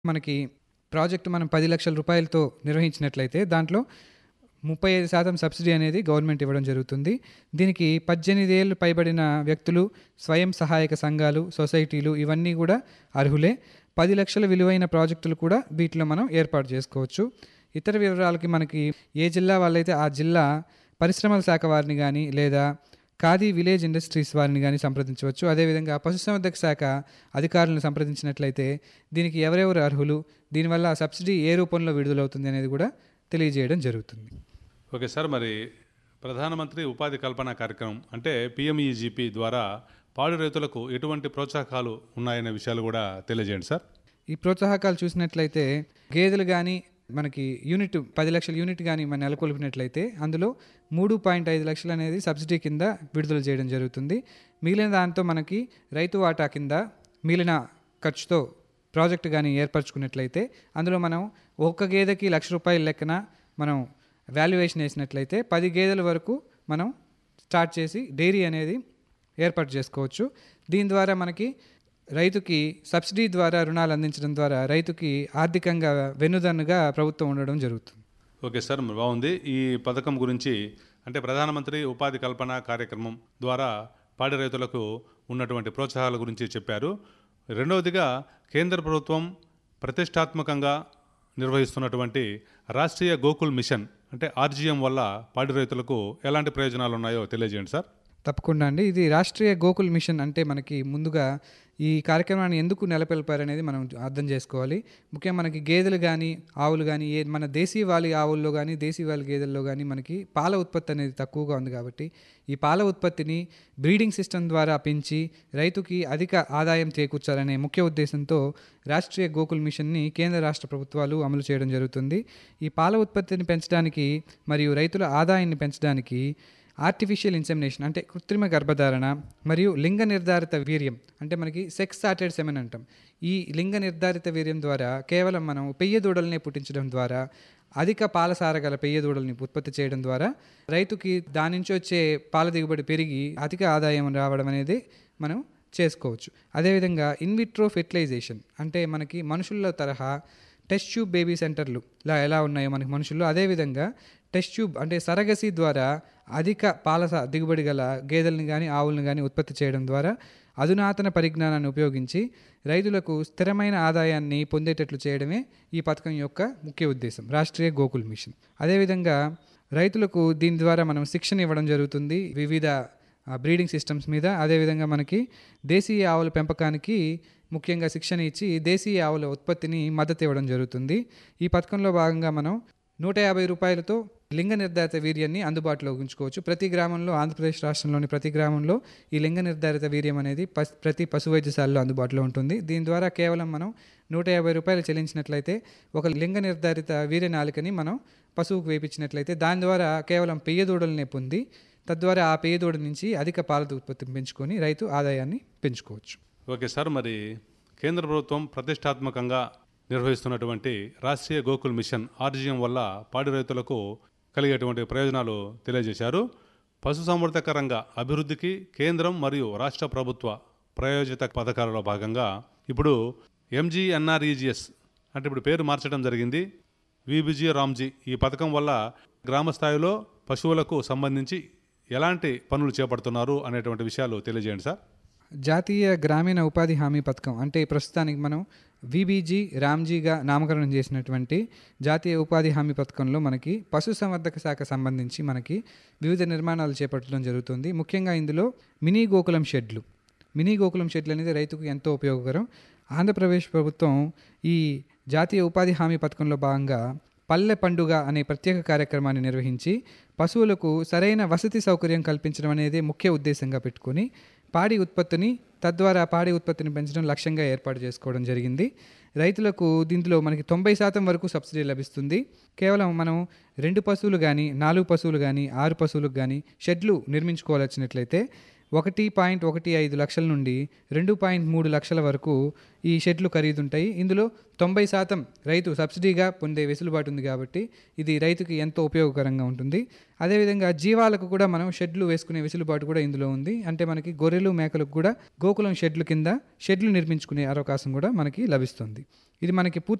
మనకి ప్రాజెక్ట్ మనం పది లక్షల రూపాయలతో నిర్వహించినట్లయితే దాంట్లో ముప్పై ఐదు శాతం సబ్సిడీ అనేది గవర్నమెంట్ ఇవ్వడం జరుగుతుంది దీనికి పద్దెనిమిది ఏళ్ళు పైబడిన వ్యక్తులు స్వయం సహాయక సంఘాలు సొసైటీలు ఇవన్నీ కూడా అర్హులే పది లక్షల విలువైన ప్రాజెక్టులు కూడా వీటిలో మనం ఏర్పాటు చేసుకోవచ్చు ఇతర వివరాలకి మనకి ఏ జిల్లా వాళ్ళైతే ఆ జిల్లా పరిశ్రమల శాఖ వారిని కానీ లేదా ఖాదీ విలేజ్ ఇండస్ట్రీస్ వారిని కానీ సంప్రదించవచ్చు అదేవిధంగా పశుసంవర్ధక శాఖ అధికారులను సంప్రదించినట్లయితే దీనికి ఎవరెవరు అర్హులు దీనివల్ల సబ్సిడీ ఏ రూపంలో విడుదలవుతుంది అనేది కూడా తెలియజేయడం జరుగుతుంది ఓకే సార్ మరి ప్రధానమంత్రి ఉపాధి కల్పన కార్యక్రమం అంటే పిఎంఈజీపీ ద్వారా పాడి రైతులకు ఎటువంటి ప్రోత్సాహకాలు ఉన్నాయనే విషయాలు కూడా తెలియజేయండి సార్ ఈ ప్రోత్సాహకాలు చూసినట్లయితే గేదెలు కానీ మనకి యూనిట్ పది లక్షల యూనిట్ కానీ మనం నెలకొల్పినట్లయితే అందులో మూడు పాయింట్ ఐదు లక్షలు అనేది సబ్సిడీ కింద విడుదల చేయడం జరుగుతుంది మిగిలిన దాంతో మనకి రైతు వాటా కింద మిగిలిన ఖర్చుతో ప్రాజెక్ట్ కానీ ఏర్పరచుకున్నట్లయితే అందులో మనం ఒక్క గేదెకి లక్ష రూపాయల లెక్కన మనం వాల్యుయేషన్ వేసినట్లయితే పది గేదెల వరకు మనం స్టార్ట్ చేసి డైరీ అనేది ఏర్పాటు చేసుకోవచ్చు దీని ద్వారా మనకి రైతుకి సబ్సిడీ ద్వారా రుణాలు అందించడం ద్వారా రైతుకి ఆర్థికంగా వెన్నుదన్నుగా ప్రభుత్వం ఉండడం జరుగుతుంది ఓకే సార్ మరి బాగుంది ఈ పథకం గురించి అంటే ప్రధానమంత్రి ఉపాధి కల్పన కార్యక్రమం ద్వారా పాడి రైతులకు ఉన్నటువంటి ప్రోత్సాహాల గురించి చెప్పారు రెండవదిగా కేంద్ర ప్రభుత్వం ప్రతిష్టాత్మకంగా నిర్వహిస్తున్నటువంటి రాష్ట్రీయ గోకుల్ మిషన్ అంటే ఆర్జీఎం వల్ల పాడి రైతులకు ఎలాంటి ప్రయోజనాలు ఉన్నాయో తెలియజేయండి సార్ తప్పకుండా అండి ఇది రాష్ట్రీయ గోకుల్ మిషన్ అంటే మనకి ముందుగా ఈ కార్యక్రమాన్ని ఎందుకు నెలకొల్పారు అనేది మనం అర్థం చేసుకోవాలి ముఖ్యంగా మనకి గేదెలు కానీ ఆవులు కానీ ఏ మన దేశీవాలి ఆవుల్లో కానీ దేశీవాలి గేదెల్లో కానీ మనకి పాల ఉత్పత్తి అనేది తక్కువగా ఉంది కాబట్టి ఈ పాల ఉత్పత్తిని బ్రీడింగ్ సిస్టమ్ ద్వారా పెంచి రైతుకి అధిక ఆదాయం చేకూర్చాలనే ముఖ్య ఉద్దేశంతో రాష్ట్రీయ గోకుల్ మిషన్ని కేంద్ర రాష్ట్ర ప్రభుత్వాలు అమలు చేయడం జరుగుతుంది ఈ పాల ఉత్పత్తిని పెంచడానికి మరియు రైతుల ఆదాయాన్ని పెంచడానికి ఆర్టిఫిషియల్ ఇన్సెమినేషన్ అంటే కృత్రిమ గర్భధారణ మరియు లింగ నిర్ధారిత వీర్యం అంటే మనకి సెక్స్ స్టార్టెడ్ సెమెన్ అంటాం ఈ లింగ నిర్ధారిత వీర్యం ద్వారా కేవలం మనం పెయ్య దూడల్ని పుట్టించడం ద్వారా అధిక పాలసార గల పెయ్య దూడల్ని ఉత్పత్తి చేయడం ద్వారా రైతుకి దాని నుంచి వచ్చే పాల దిగుబడి పెరిగి అధిక ఆదాయం రావడం అనేది మనం చేసుకోవచ్చు అదేవిధంగా ఇన్విట్రో ఫెర్టిలైజేషన్ అంటే మనకి మనుషుల్లో తరహా టెస్ట్ ట్యూబ్ బేబీ సెంటర్లు ఇలా ఎలా ఉన్నాయో మనకి మనుషుల్లో అదేవిధంగా టెస్ట్ ట్యూబ్ అంటే సరగసి ద్వారా అధిక పాల స- దిగుబడి గల గేదెలను కానీ ఆవులను కానీ ఉత్పత్తి చేయడం ద్వారా అధునాతన పరిజ్ఞానాన్ని ఉపయోగించి రైతులకు స్థిరమైన ఆదాయాన్ని పొందేటట్లు చేయడమే ఈ పథకం యొక్క ముఖ్య ఉద్దేశం రాష్ట్రీయ గోకుల్ మిషన్ అదేవిధంగా రైతులకు దీని ద్వారా మనం శిక్షణ ఇవ్వడం జరుగుతుంది వివిధ బ్రీడింగ్ సిస్టమ్స్ మీద అదేవిధంగా మనకి దేశీయ ఆవుల పెంపకానికి ముఖ్యంగా శిక్షణ ఇచ్చి దేశీయ ఆవుల ఉత్పత్తిని మద్దతు ఇవ్వడం జరుగుతుంది ఈ పథకంలో భాగంగా మనం నూట యాభై రూపాయలతో లింగ నిర్ధారిత వీర్యాన్ని అందుబాటులో ఉంచుకోవచ్చు ప్రతి గ్రామంలో ఆంధ్రప్రదేశ్ రాష్ట్రంలోని ప్రతి గ్రామంలో ఈ లింగ నిర్ధారిత వీర్యం అనేది పస్- ప్రతి పశు వైద్యశాలలో అందుబాటులో ఉంటుంది దీని ద్వారా కేవలం మనం నూట యాభై రూపాయలు చెల్లించినట్లయితే ఒక లింగ నిర్ధారిత వీర్య నాలికని మనం పశువుకు వేయించినట్లయితే దాని ద్వారా కేవలం పెయ్య దూడలనే పొంది తద్వారా ఆ పెయ్య దూడ నుంచి అధిక పాల ఉత్పత్తిని పెంచుకొని రైతు ఆదాయాన్ని పెంచుకోవచ్చు ఓకే సార్ మరి కేంద్ర ప్రభుత్వం ప్రతిష్టాత్మకంగా నిర్వహిస్తున్నటువంటి రాష్ట్రీయ గోకుల్ మిషన్ ఆర్జీఎం వల్ల పాడి రైతులకు కలిగేటువంటి ప్రయోజనాలు తెలియజేశారు పశుసంవర్ధక రంగ అభివృద్ధికి కేంద్రం మరియు రాష్ట్ర ప్రభుత్వ ప్రయోజిత పథకాలలో భాగంగా ఇప్పుడు ఎంజీఎన్ఆర్ఈజిఎస్ అంటే ఇప్పుడు పేరు మార్చడం జరిగింది విబిజీ రామ్జీ ఈ పథకం వల్ల గ్రామ స్థాయిలో పశువులకు సంబంధించి ఎలాంటి పనులు చేపడుతున్నారు అనేటువంటి విషయాలు తెలియజేయండి సార్ జాతీయ గ్రామీణ ఉపాధి హామీ పథకం అంటే ప్రస్తుతానికి మనం విబీజీ రామ్జీగా నామకరణం చేసినటువంటి జాతీయ ఉపాధి హామీ పథకంలో మనకి పశుసంవర్ధక శాఖ సంబంధించి మనకి వివిధ నిర్మాణాలు చేపట్టడం జరుగుతుంది ముఖ్యంగా ఇందులో మినీ గోకులం షెడ్లు మినీ గోకులం షెడ్లు అనేది రైతుకు ఎంతో ఉపయోగకరం ఆంధ్రప్రదేశ్ ప్రభుత్వం ఈ జాతీయ ఉపాధి హామీ పథకంలో భాగంగా పల్లె పండుగ అనే ప్రత్యేక కార్యక్రమాన్ని నిర్వహించి పశువులకు సరైన వసతి సౌకర్యం కల్పించడం అనేది ముఖ్య ఉద్దేశంగా పెట్టుకొని పాడి ఉత్పత్తిని తద్వారా పాడి ఉత్పత్తిని పెంచడం లక్ష్యంగా ఏర్పాటు చేసుకోవడం జరిగింది రైతులకు దీంట్లో మనకి తొంభై శాతం వరకు సబ్సిడీ లభిస్తుంది కేవలం మనం రెండు పశువులు కానీ నాలుగు పశువులు కానీ ఆరు పశువులకు కానీ షెడ్లు నిర్మించుకోవాల్సినట్లయితే ఒకటి పాయింట్ ఒకటి ఐదు లక్షల నుండి రెండు పాయింట్ మూడు లక్షల వరకు ఈ షెడ్లు ఖరీదుంటాయి ఇందులో తొంభై శాతం రైతు సబ్సిడీగా పొందే వెసులుబాటు ఉంది కాబట్టి ఇది రైతుకి ఎంతో ఉపయోగకరంగా ఉంటుంది అదేవిధంగా జీవాలకు కూడా మనం షెడ్లు వేసుకునే వెసులుబాటు కూడా ఇందులో ఉంది అంటే మనకి గొర్రెలు మేకలకు కూడా గోకులం షెడ్లు కింద షెడ్లు నిర్మించుకునే అవకాశం కూడా మనకి లభిస్తుంది ఇది మనకి పూర్తి